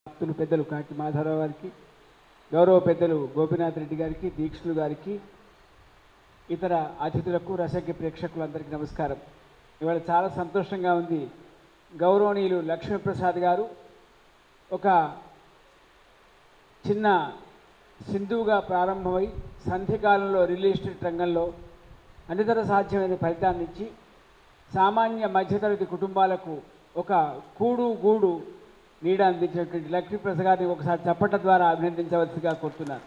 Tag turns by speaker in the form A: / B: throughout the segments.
A: భక్తులు పెద్దలు కాకి మాధవరావు గారికి గౌరవ పెద్దలు గోపీనాథ్ రెడ్డి గారికి దీక్షులు గారికి ఇతర అతిథులకు రసజ్ఞ ప్రేక్షకులందరికీ నమస్కారం ఇవాళ చాలా సంతోషంగా ఉంది గౌరవనీయులు లక్ష్మీప్రసాద్ గారు ఒక చిన్న సింధువుగా ప్రారంభమై సంధ్యకాలంలో రియల్ ఎస్టేట్ రంగంలో అనితర సాధ్యమైన ఫలితాన్ని ఇచ్చి సామాన్య మధ్యతరగతి కుటుంబాలకు ఒక కూడు గూడు నీడ అందించినటువంటి లక్ష్మీప్రసాద్ గారిని ఒకసారి చప్పట్ల ద్వారా అభినందించవలసిగా కోరుతున్నాను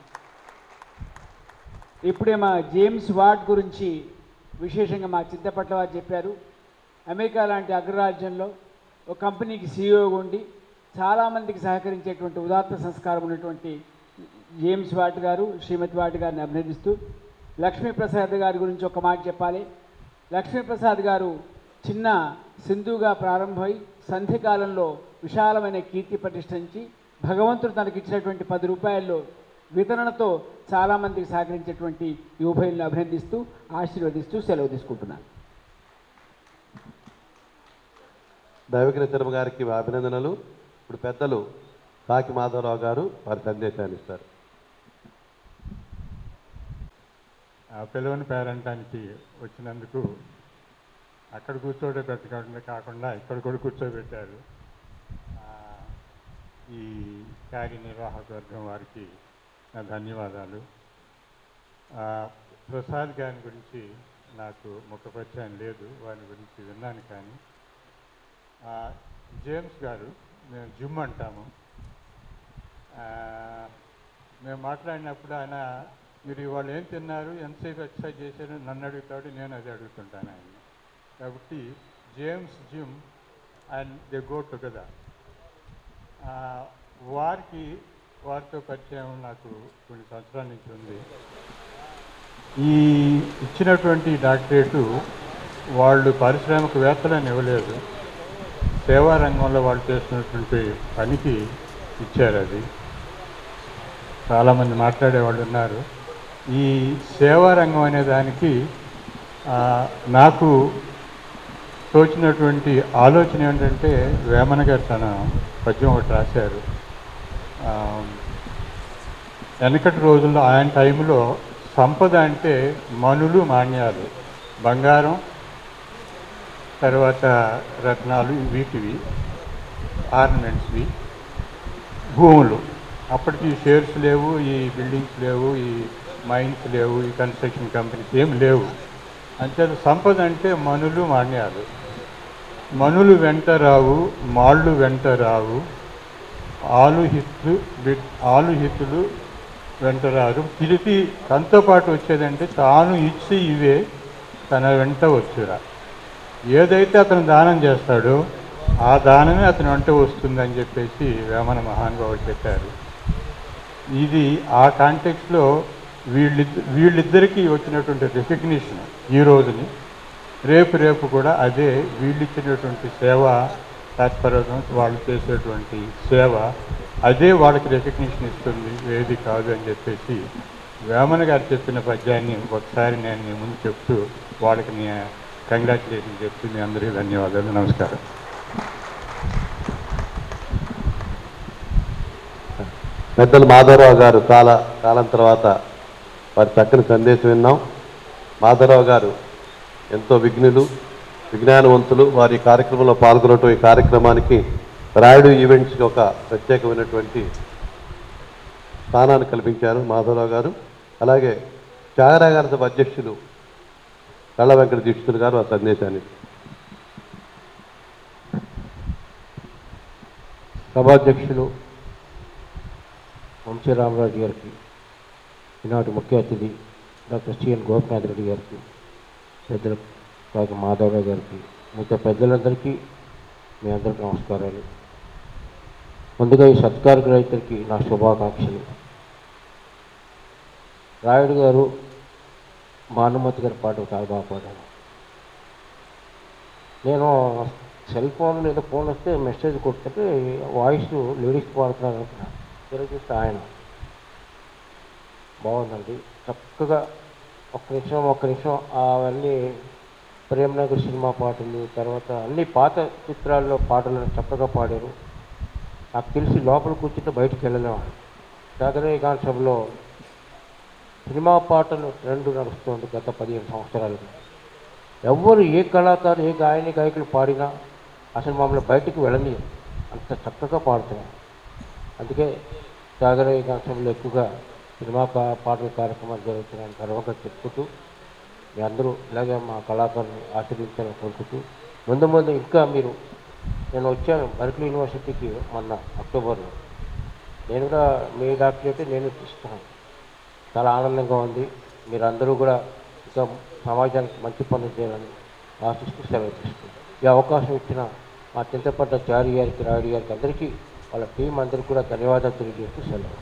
A: ఇప్పుడే మా జేమ్స్ వార్డ్ గురించి విశేషంగా మా చింతపట్ల వారు చెప్పారు అమెరికా లాంటి అగ్రరాజ్యంలో ఒక కంపెనీకి సీఈఓగా ఉండి చాలామందికి సహకరించేటువంటి ఉదాత్త సంస్కారం ఉన్నటువంటి జేమ్స్ వాట్ గారు శ్రీమతి వాట్ గారిని అభినందిస్తూ లక్ష్మీప్రసాద్ గారి గురించి ఒక మాట చెప్పాలి లక్ష్మీప్రసాద్ గారు చిన్న సింధుగా ప్రారంభమై సంధ్యకాలంలో విశాలమైన కీర్తి ప్రతిష్ఠించి భగవంతుడు తనకిచ్చినటువంటి పది రూపాయల్లో వితరణతో చాలామందికి సహకరించేటువంటి ఈ ఉభయులను అభినందిస్తూ ఆశీర్వదిస్తూ సెలవు తీసుకుంటున్నాను
B: దైవజ్ఞ శర్మ గారికి మా అభినందనలు ఇప్పుడు పెద్దలు కాకి మాధవరావు గారు వారి సందేశాన్ని ఇస్తారు
C: ఆ పిల్లవని పేరంటానికి వచ్చినందుకు అక్కడ కూర్చోబెట్టకుండా కాకుండా ఇక్కడ కూడా కూర్చోబెట్టారు ఆ, ఈ కార్యనిర్వాహక వర్గం వారికి నా ధన్యవాదాలు ఆ, ప్రసాద్ గారి గురించి నాకు ముఖ పరిచయం లేదు వారి గురించి విన్నాను కానీ ఆ, జేమ్స్ గారు మేము జిమ్ అంటాము ఆ, మేము మాట్లాడినప్పుడు ఆయన మీరు ఇవాళ ఏం తిన్నారు ఎంతసేపు ఎక్సర్సైజ్ చేశారు నన్ను అడుగుతాడు నేను అది అడుగుతుంటాను ఆయన కాబట్టి James Jim and they go together వారికి వారితో పరిచయం నాకు కొన్ని సంవత్సరాల నుంచి ఉంది ఈ ఇచ్చినటువంటి డాక్టరేటు వాళ్ళు పారిశ్రామికవేత్తలని ఇవ్వలేదు సేవా రంగంలో వాళ్ళు చేస్తున్నటువంటి పనికి ఇచ్చారు అది చాలామంది మాట్లాడేవాళ్ళు ఉన్నారు ఈ సేవా రంగం అనే దానికి ఆ, నాకు తోచినటువంటి ఆలోచన ఏంటంటే వేమన గారు తన పద్యం ఒకటి రాశారు ఆ, వెనకటి రోజుల్లో ఆయన టైంలో సంపద అంటే మనులు మాన్యాలు బంగారం తర్వాత రత్నాలు వీటివి ఆర్నమెంట్స్వి భూములు అప్పటికి ఈ షేర్స్ లేవు ఈ బిల్డింగ్స్ లేవు ఈ మైన్స్ లేవు ఈ కన్స్ట్రక్షన్ కంపెనీస్ ఏం లేవు అంతే సంపద అంటే మనులు మాన్యాలు మనులు వెంట రావు మాళ్ళు వెంట రావు ఆలు హిత్లు బి- ఆలు హితులు వెంట రారు తిరిగి తనతో పాటు వచ్చేదంటే తాను ఇచ్చి ఇవే తన వెంట వచ్చురా ఏదైతే అతను దానం చేస్తాడో ఆ దానమే అతని వెంట వస్తుందని చెప్పేసి వేమన మహానుభావుడు చెప్పారు ఇది ఆ కాంటెక్స్లో వీళ్ళిద్ద వీళ్ళిద్దరికీ వచ్చినటువంటి రికగ్నిషన్ ఈ రోజుని రేపు రేపు కూడా అదే వీళ్ళిచ్చినటువంటి సేవ తాత్పర్యం వాళ్ళు చేసేటువంటి సేవ అదే వాళ్ళకి రికగ్నిషన్ ఇస్తుంది ఏది కాదు అని చెప్పేసి వేమన గారు చెప్పిన పద్యాన్ని ఒకసారి నేను మీ ముందు చెప్తూ వాళ్ళకి నే కంగ్రాచులేషన్ చెప్తూ మీ అందరికీ ధన్యవాదాలు నమస్కారం
B: పెద్దలు మాధవరావు గారు చాలా కాలం తర్వాత వారి చక్కని సందేశం విన్నాం మాధవరావు గారు ఎంతో విఘ్నులు విజ్ఞానవంతులు వారి కార్యక్రమంలో పాల్గొనడం ఈ కార్యక్రమానికి రాయుడు ఈవెంట్స్కి ఒక ప్రత్యేకమైనటువంటి స్థానాన్ని కల్పించారు మాధవరావు గారు అలాగే త్యాగరాగార సభ అధ్యక్షులు కళ్ళ వెంకట దీక్షితులు గారు ఆ సందేశాన్ని
D: సభాధ్యక్షులు వంశీ రామరాజు గారికి ఈనాటి ముఖ్య అతిథి డాక్టర్ సిఎన్ గోపినాథ్ రెడ్డి గారికి పెద్దల కాకి మాధవరావు గారికి మిగతా పెద్దలందరికీ మీ అందరికీ నమస్కారాలు ముందుగా ఈ సత్కార రైతులకి నా శుభాకాంక్షలు రాయుడు గారు భానుమతి గారి పాట చాలా బాగా పాడారు నేను సెల్ ఫోన్ లేదా ఫోన్ వస్తే మెసేజ్ కొట్టుకుంటే వాయిస్ లేడీస్ పాడుతున్నారు అనుకున్నా తిరిగి చూస్తే ఆయన బాగుందండి చక్కగా ఒక్క నిమిషం ఒక్క నిమిషం అవన్నీ ప్రేమనగర్ సినిమా పాటలు తర్వాత అన్ని పాత చిత్రాల్లో పాటలను చక్కగా పాడారు నాకు తెలిసి లోపల కూర్చుంటే బయటికి వెళ్ళలేము జాగరణ గాన సభలో సినిమా పాటలు రెండు నడుస్తుంది గత పదిహేను సంవత్సరాలుగా ఎవ్వరు ఏ కళాకారు ఏ గాయని గాయకులు పాడినా అసలు మమ్మల్ని బయటికి వెళ్ళని అంత చక్కగా పాడుతున్నాం అందుకే జాగరణ గాన సభలో ఎక్కువగా సినిమా కా- పాటల కార్యక్రమాలు జరుగుతున్నాయని గర్వంగా చెప్పుతూ మీ అందరూ ఇలాగే మా కళాకారుని ఆశీర్వించాలని కోరుకుంటూ ముందు ముందు ఇంకా మీరు నేను వచ్చాను బర్క్లీ యూనివర్సిటీకి మొన్న అక్టోబర్లో నేను కూడా మీ డాక్టరేట్ నేను ఇస్తున్నాను చాలా ఆనందంగా ఉంది మీరందరూ కూడా ఇంకా సమాజానికి మంచి పనులు చేయాలని ఆశిస్తూ సెలవు తీసుకుంటాను ఈ అవకాశం ఇచ్చిన మా చింతపడ్డ చారి గారికి రాయుడు గారికి అందరికీ వాళ్ళ టీం అందరికీ కూడా ధన్యవాదాలు తెలియజేస్తూ సెలవు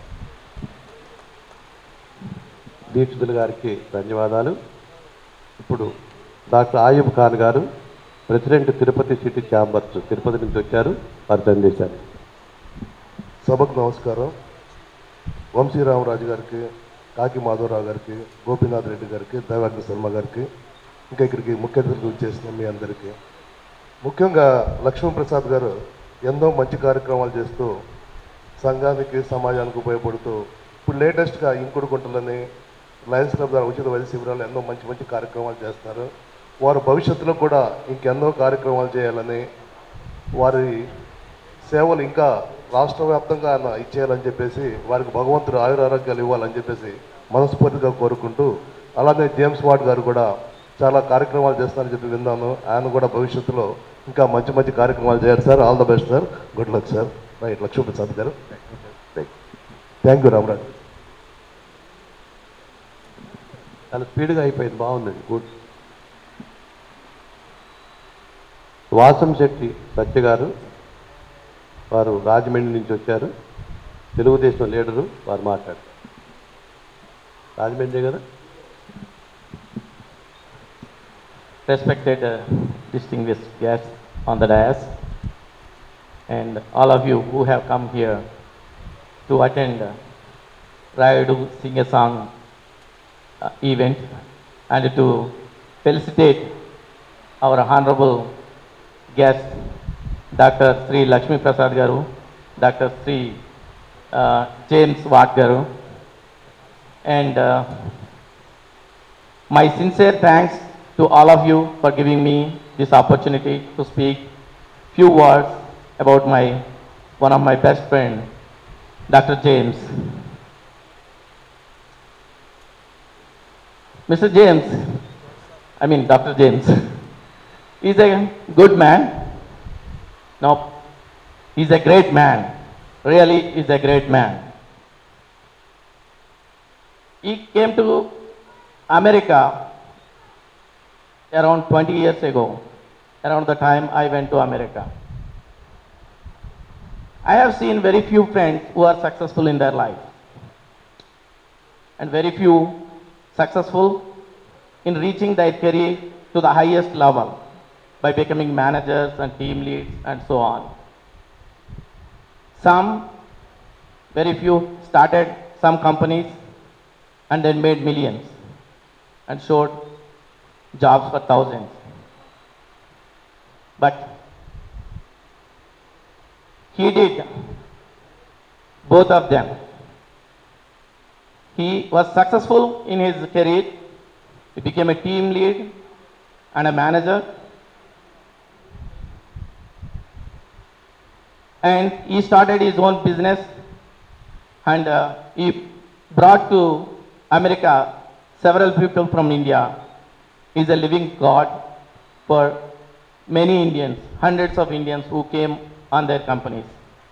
B: దీక్షితులు గారికి ధన్యవాదాలు ఇప్పుడు డాక్టర్ ఆయుబ్ ఖాన్ గారు president Tirupati city chambers Tirupati నుంచి వచ్చారు వారు సందేశారు
E: సభకు నమస్కారం వంశీరామరాజు గారికి కాకి మాధవరావు గారికి గోపీనాథ్ రెడ్డి గారికి దైవాగ్ని శర్మ గారికి ఇంకా ఇక్కడికి ముఖ్య అతిథులు వచ్చేసిన మీ అందరికీ ముఖ్యంగా లక్ష్మీప్రసాద్ గారు ఎన్నో మంచి కార్యక్రమాలు చేస్తూ సంఘానికి సమాజానికి ఉపయోగపడుతూ ఇప్పుడు లేటెస్ట్గా ఇంకుడు గుంటలని లయన్స్ క్లబ్ ద్వారా ఉచిత వైద్య శిబిరాలు ఎన్నో మంచి మంచి కార్యక్రమాలు చేస్తున్నారు వారు భవిష్యత్తులో కూడా ఇంకెన్నో కార్యక్రమాలు చేయాలని వారి సేవలు ఇంకా రాష్ట్ర వ్యాప్తంగా ఆయన ఇచ్చేయాలని చెప్పేసి వారికి భగవంతుడు ఆయురారోగ్యాలు ఇవ్వాలని చెప్పేసి మనస్ఫూర్తిగా కోరుకుంటూ అలానే జేమ్స్ వార్డ్ గారు కూడా చాలా కార్యక్రమాలు చేస్తారని చెప్పి విన్నాను ఆయన కూడా భవిష్యత్తులో ఇంకా మంచి మంచి కార్యక్రమాలు చేయాలి sir all the best sir good luck sir right Lakshmiprasad గారు థ్యాంక్ యూ రామరాజు
B: చాలా స్పీడ్గా అయిపోయింది బాగుందండి గుడ్ వాసం శెట్టి సత్య గారు వారు రాజమండ్రి నుంచి వచ్చారు తెలుగుదేశం లీడరు వారు మాట్లాడారు రాజమండ్రి కదా
F: respected uh, distinguished guests on the dais, and all of you who have come here to attend uh, Rayadu Sing a Song uh, event and to felicitate our honorable guest, Dr. Sri Lakshmi Prasad Garu, Dr. Sri uh, James Watt Garu, and uh, my sincere thanks to all of you for giving me this opportunity to speak few words about my one of my best friend, Dr. James. Mr. James, I mean Dr. James, is a good man. No, he's a great man. Really, is a great man. He came to America around 20 years ago, around the time I went to America. I have seen very few friends who are successful in their life, and very few successful in reaching their career to the highest level by becoming managers and team leads and so on. Some, very few, started some companies and then made millions and showed jobs for thousands. But he did both of them. He was successful in his career. He became a team lead and a manager. And he started his own business and uh, he brought to America several people from India is a living God for many Indians, hundreds of Indians who came on their companies.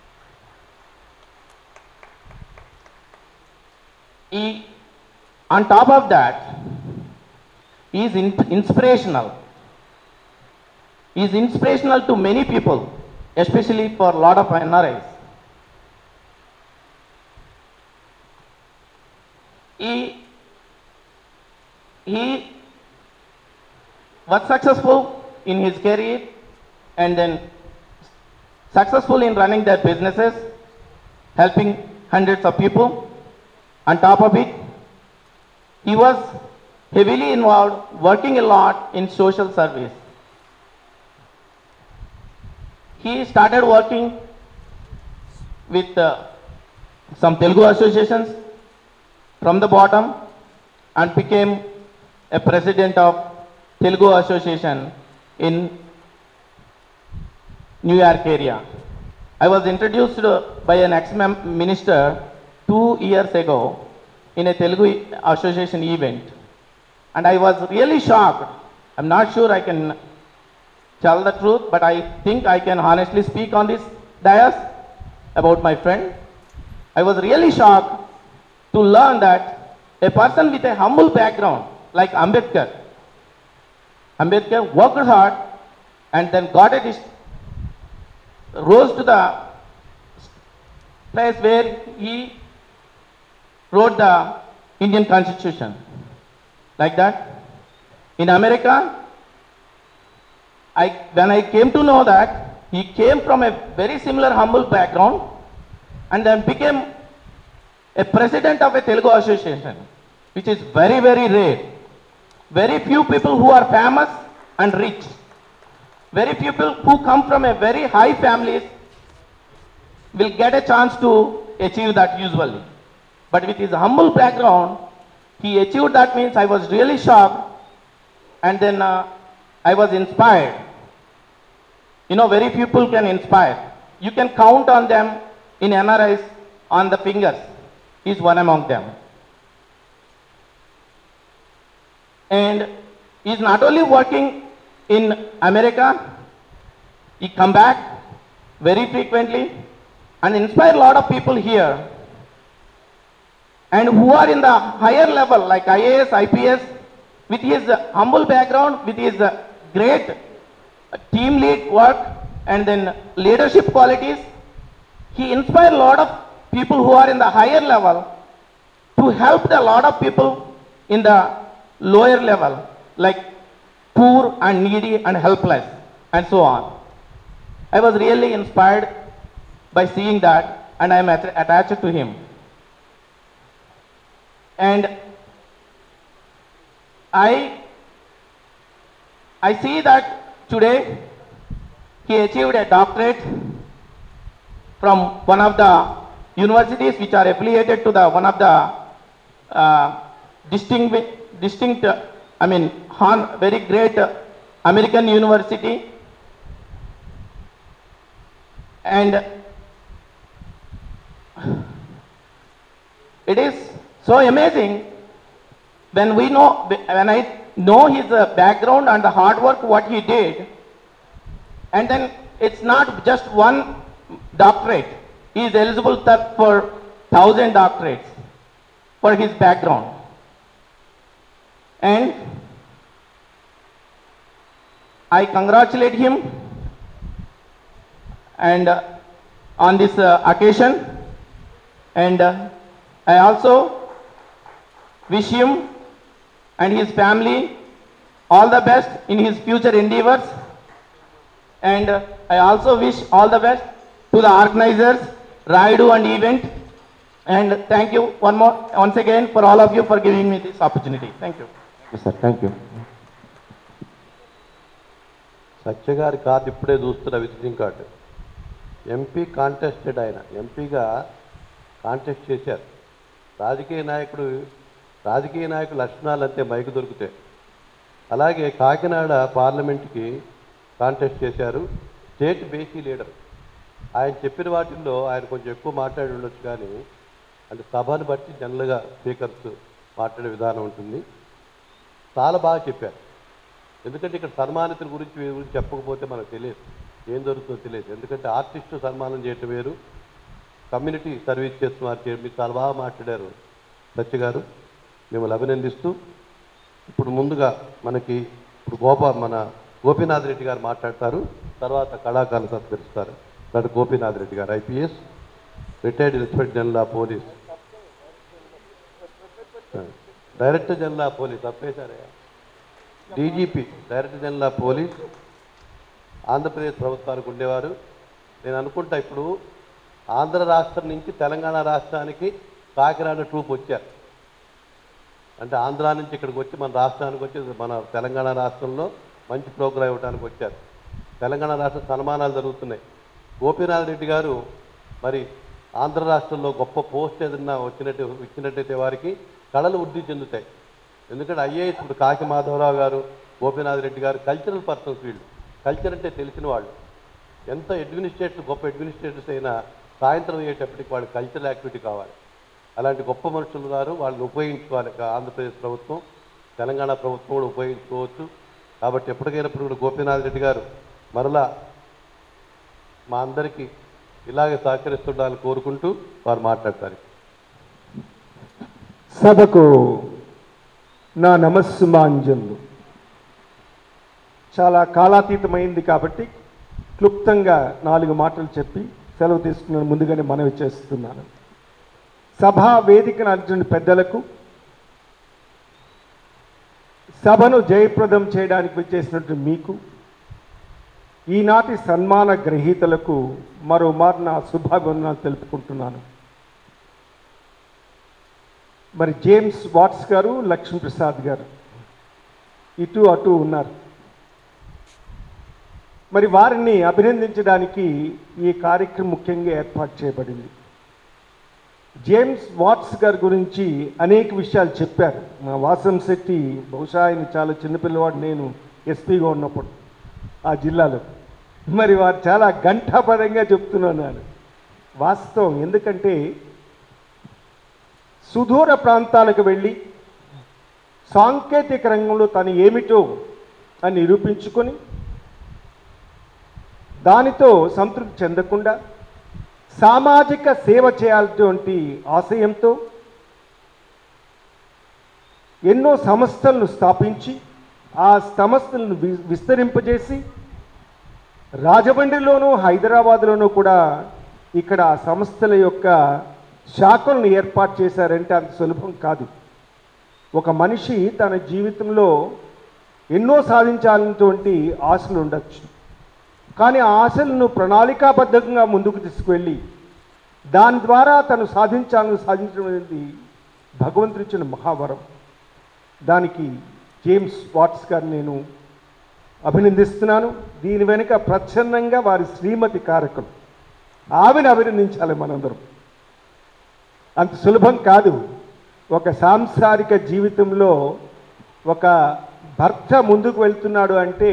F: He, on top of that, he is in- inspirational. He is inspirational to many people, especially for a lot of NRIs. He, he was successful in his career and then successful in running their businesses, helping hundreds of people. On top of it, he was heavily involved, working a lot in social service. He started working with uh, some Telugu associations from the bottom and became a president of Telugu Association in New York area. I was introduced uh, by an ex-minister two years ago in a Telugu association event. And I was really shocked. I'm not sure I can tell the truth, but I think I can honestly speak on this dais about my friend. I was really shocked to learn that a person with a humble background like Ambedkar, Ambedkar worked hard and then got a dis- rose to the place where he wrote the Indian Constitution. Like that. In America, I, when I came to know that he came from a very similar humble background and then became a president of a Telugu association, which is very, very rare. Very few people who are famous and rich. Very few people who come from a very high families will get a chance to achieve that usually. But with his humble background, he achieved that means I was really shocked and then uh, I was inspired. You know, very few people can inspire. You can count on them in NRIs on the fingers. He's one among them. And he's not only working in America, he come back very frequently and inspire a lot of people here and who are in the higher level like IAS, IPS, with his uh, humble background, with his uh, great uh, team lead work and then leadership qualities, he inspired a lot of people who are in the higher level to help a lot of people in the lower level, like poor and needy and helpless, and so on. I was really inspired by seeing that, and I am at- attached to him. And I, I see that today he achieved a doctorate from one of the universities which are affiliated to the one of the uh, distinct, distinct, uh, I mean, hon, very great uh, American university. And it is so amazing when we know, when I know his uh, background and the hard work what he did, and then it's not just one doctorate. He is eligible th- for thousand doctorates for his background. And I congratulate him and uh, on this uh, occasion and uh, I also wish him and his family all the best in his future endeavors and uh, I also wish all the best to the organizers Raidu and event and thank you one more once again for all of you for giving me this opportunity thank you
D: sir thank you
B: Satya గారి card ఇప్పుడే చూస్తున్న visiting card MP contested ఆయన ఎంపీగా contest చేశారు రాజకీయ నాయకుడు రాజకీయ నాయకుల లక్షణాలు అంతే మైకు దొరుకుతాయి అలాగే కాకినాడ పార్లమెంట్కి కాంటెస్ట్ చేశారు స్టేట్ బేసీ లీడర్ ఆయన చెప్పిన వాటిల్లో ఆయన కొంచెం ఎక్కువ మాట్లాడి ఉండొచ్చు కానీ అంటే సభను బట్టి జనరల్గా స్పీకర్స్ మాట్లాడే విధానం ఉంటుంది చాలా బాగా చెప్పారు ఎందుకంటే ఇక్కడ సన్మానితుల గురించి వీరి గురించి చెప్పకపోతే మనకు తెలియదు ఏం దొరుకుతుందో తెలియదు ఎందుకంటే ఆర్టిస్టు సన్మానం చేయటం వేరు కమ్యూనిటీ సర్వీస్ చేస్తున్నారు చే- మీరు చాలా బాగా మాట్లాడారు సత్య గారు మిమ్మల్ని అభినందిస్తూ ఇప్పుడు ముందుగా మనకి ఇప్పుడు గోపా మన గోపీనాథ్ రెడ్డి గారు మాట్లాడతారు తర్వాత కళాకారులు సత్కరిస్తారు డాక్టర్ గోపీనాథ్ రెడ్డి గారు IPS retired inspector general of police director general of police తప్పేశారే DGP director general of police Andhra Pradesh ప్రభుత్వానికి ఉండేవారు నేను అనుకుంటా ఇప్పుడు ఆంధ్ర రాష్ట్రం నుంచి తెలంగాణ రాష్ట్రానికి కాకినాడ ట్రూప్ వచ్చారు అంటే ఆంధ్ర నుంచి ఇక్కడికి వచ్చి మన రాష్ట్రానికి వచ్చి మన తెలంగాణ రాష్ట్రంలో మంచి ప్రోగ్రాం ఇవ్వడానికి వచ్చారు తెలంగాణ రాష్ట్ర సన్మానాలు జరుగుతున్నాయి గోపీనాథ్ రెడ్డి గారు మరి ఆంధ్ర రాష్ట్రంలో గొప్ప పోస్ట్ ఏదన్నా వచ్చినట్టు ఇచ్చినట్టయితే వారికి కళలు వృద్ధి చెందుతాయి ఎందుకంటే ఐఏఎస్ ఇప్పుడు కాకి మాధవరావు గారు గోపీనాథ్ రెడ్డి గారు కల్చరల్ పర్సన్స్ వీళ్ళు కల్చర్ అంటే తెలిసిన వాళ్ళు ఎంత అడ్మినిస్ట్రేటర్ గొప్ప అడ్మినిస్ట్రేటర్స్ అయినా సాయంత్రం అయ్యేటప్పటికి వాళ్ళు కల్చరల్ యాక్టివిటీ కావాలి అలాంటి గొప్ప మనుషులు ఉన్నారు వాళ్ళని ఉపయోగించుకోవాలి ఇక ఆంధ్రప్రదేశ్ ప్రభుత్వం తెలంగాణ ప్రభుత్వం కూడా ఉపయోగించుకోవచ్చు కాబట్టి ఎప్పటికైనప్పుడు కూడా గోపీనాథ్ రెడ్డి గారు మరలా మా అందరికీ ఇలాగే సహకరిస్తుండాలని కోరుకుంటూ వారు మాట్లాడతారు
G: సభకు నా నమస్సుమాంజలు చాలా కాలాతీతమైంది కాబట్టి క్లుప్తంగా నాలుగు మాటలు చెప్పి సెలవు తీసుకున్నాను ముందుగానే మనవి చేస్తున్నాను సభా వేదికను అర్జున పెద్దలకు సభను జయప్రదం చేయడానికి వచ్చేసినట్టు మీకు ఈనాటి సన్మాన గ్రహీతలకు మరోమారు నా శుభాభివందనాలు తెలుపుకుంటున్నాను మరి జేమ్స్ వాట్స్ గారు లక్ష్మీప్రసాద్ గారు ఇటు అటు ఉన్నారు మరి వారిని అభినందించడానికి ఈ కార్యక్రమం ముఖ్యంగా ఏర్పాటు చేయబడింది జేమ్స్ వాట్స్ గారి గురించి అనేక విషయాలు చెప్పారు మా వాసం శెట్టి బహుశా ఆయన చాలా చిన్నపిల్లవాడు నేను ఎస్పీగా ఉన్నప్పుడు ఆ జిల్లాలో మరి వారు చాలా ఘంటాపదంగా చెప్తున్నాను వాస్తవం ఎందుకంటే సుదూర ప్రాంతాలకు వెళ్ళి సాంకేతిక రంగంలో తను ఏమిటో అని నిరూపించుకొని దానితో సంతృప్తి చెందకుండా సామాజిక సేవ చేయాలటువంటి ఆశయంతో ఎన్నో సంస్థలను స్థాపించి ఆ సంస్థలను వి- విస్తరింపజేసి రాజమండ్రిలోనూ హైదరాబాద్లోనూ కూడా ఇక్కడ ఆ సంస్థల యొక్క శాఖలను ఏర్పాటు చేశారంటే అంత సులభం కాదు ఒక మనిషి తన జీవితంలో ఎన్నో సాధించాలన్నటువంటి ఆశలు ఉండొచ్చు కానీ ఆ ఆశలను ప్రణాళికాబద్ధంగా ముందుకు తీసుకువెళ్ళి దాని ద్వారా తను సాధించాలని సాధించడం అనేది భగవంతుడు ఇచ్చిన మహావరం దానికి జేమ్స్ వాట్స్ గారిని నేను అభినందిస్తున్నాను దీని వెనుక ప్రచ్ఛన్నంగా వారి శ్రీమతి కారకులు ఆమెను అభినందించాలి మనందరం అంత సులభం కాదు ఒక సాంసారిక జీవితంలో ఒక భర్త ముందుకు వెళ్తున్నాడు అంటే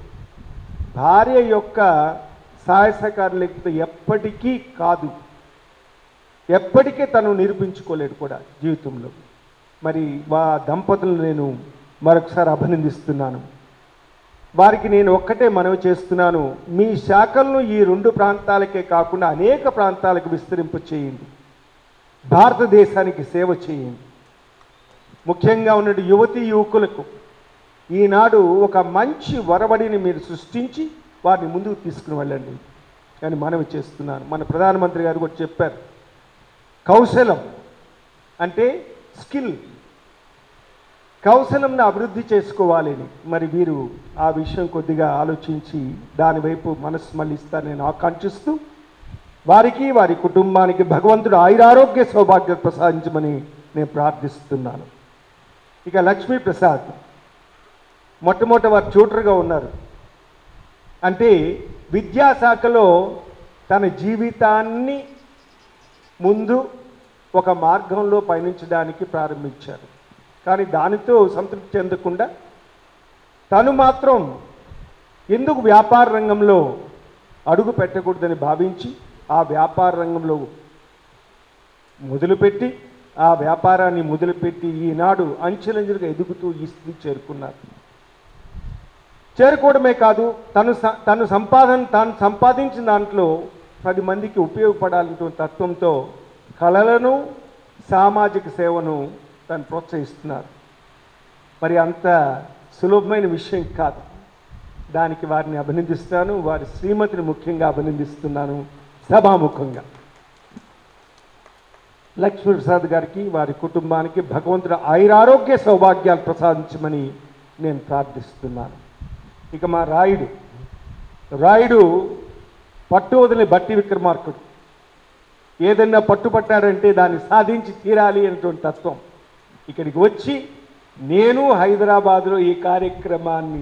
G: భార్య యొక్క సహాయ సహకారం లేకపోతే ఎప్పటికీ కాదు ఎప్పటికీ తను నిరూపించుకోలేడు కూడా జీవితంలో మరి వా దంపతులను నేను మరొకసారి అభినందిస్తున్నాను వారికి నేను ఒక్కటే మనవి చేస్తున్నాను మీ శాఖలను ఈ రెండు ప్రాంతాలకే కాకుండా అనేక ప్రాంతాలకు విస్తరింప చేయండి భారతదేశానికి సేవ చేయండి ముఖ్యంగా ఉన్న యువతి యువకులకు ఈనాడు ఒక మంచి వరవడిని మీరు సృష్టించి వారిని ముందుకు తీసుకుని వెళ్ళండి అని మనవి చేస్తున్నాను మన ప్రధానమంత్రి గారు కూడా చెప్పారు కౌశలం అంటే స్కిల్ కౌశలంను అభివృద్ధి చేసుకోవాలని మరి వీరు ఆ విషయం కొద్దిగా ఆలోచించి దాని వైపు మనసు మళ్ళిస్తారని నేను ఆకాంక్షిస్తూ వారికి వారి కుటుంబానికి భగవంతుడు ఆయురారోగ్య సౌభాగ్యం ప్రసాదించమని నేను ప్రార్థిస్తున్నాను ఇక లక్ష్మీ ప్రసాద్ మొట్టమొదటి వారు ట్యూటర్గా ఉన్నారు అంటే విద్యాశాఖలో తన జీవితాన్ని ముందు ఒక మార్గంలో పయనించడానికి ప్రారంభించారు కానీ దానితో సంతృప్తి చెందకుండా తను మాత్రం ఎందుకు వ్యాపార రంగంలో అడుగు పెట్టకూడదని భావించి ఆ వ్యాపార రంగంలో మొదలుపెట్టి ఆ వ్యాపారాన్ని మొదలుపెట్టి ఈనాడు అంచెలంచెలుగా ఎదుగుతూ ఈ స్థితి చేరుకున్నారు చేరుకోవడమే కాదు తను స- తను సంపాదన తాను సంపాదించిన దాంట్లో పది మందికి ఉపయోగపడాలంటే తత్వంతో కళలను సామాజిక సేవను తను ప్రోత్సహిస్తున్నారు మరి అంత సులభమైన విషయం కాదు దానికి వారిని అభినందిస్తాను వారి శ్రీమతిని ముఖ్యంగా అభినందిస్తున్నాను సభాముఖంగా లక్ష్మీప్రసాద్ గారికి వారి కుటుంబానికి భగవంతుడు ఆయురారోగ్య సౌభాగ్యాలు ప్రసాదించమని నేను ప్రార్థిస్తున్నాను ఇక మా రాయుడు రాయుడు పట్టు వదిలి బట్టి విక్రమార్కుడు ఏదన్నా పట్టుపట్టాడంటే దాన్ని సాధించి తీరాలి అనేటువంటి తత్వం ఇక్కడికి వచ్చి నేను హైదరాబాదులో ఈ కార్యక్రమాన్ని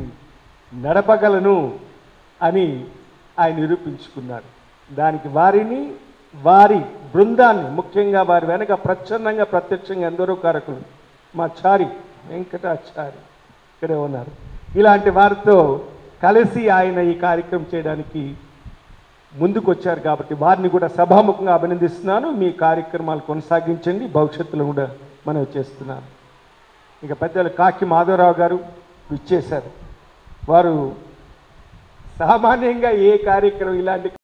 G: నడపగలను అని ఆయన నిరూపించుకున్నాడు దానికి వారిని వారి బృందాన్ని ముఖ్యంగా వారి వెనక ప్రచ్ఛన్నంగా ప్రత్యక్షంగా ఎందరో కారకులు మా చారి వెంకటాచారి ఇక్కడే ఉన్నారు ఇలాంటి వారితో కలిసి ఆయన ఈ కార్యక్రమం చేయడానికి ముందుకు వచ్చారు కాబట్టి వారిని కూడా సభాముఖంగా అభినందిస్తున్నాను మీ కార్యక్రమాలు కొనసాగించండి భవిష్యత్తులో కూడా మనం చేస్తున్నాను ఇక పెద్దలు కాకి మాధవరావు గారు ఇచ్చేశారు వారు సామాన్యంగా ఏ కార్యక్రమం ఇలాంటి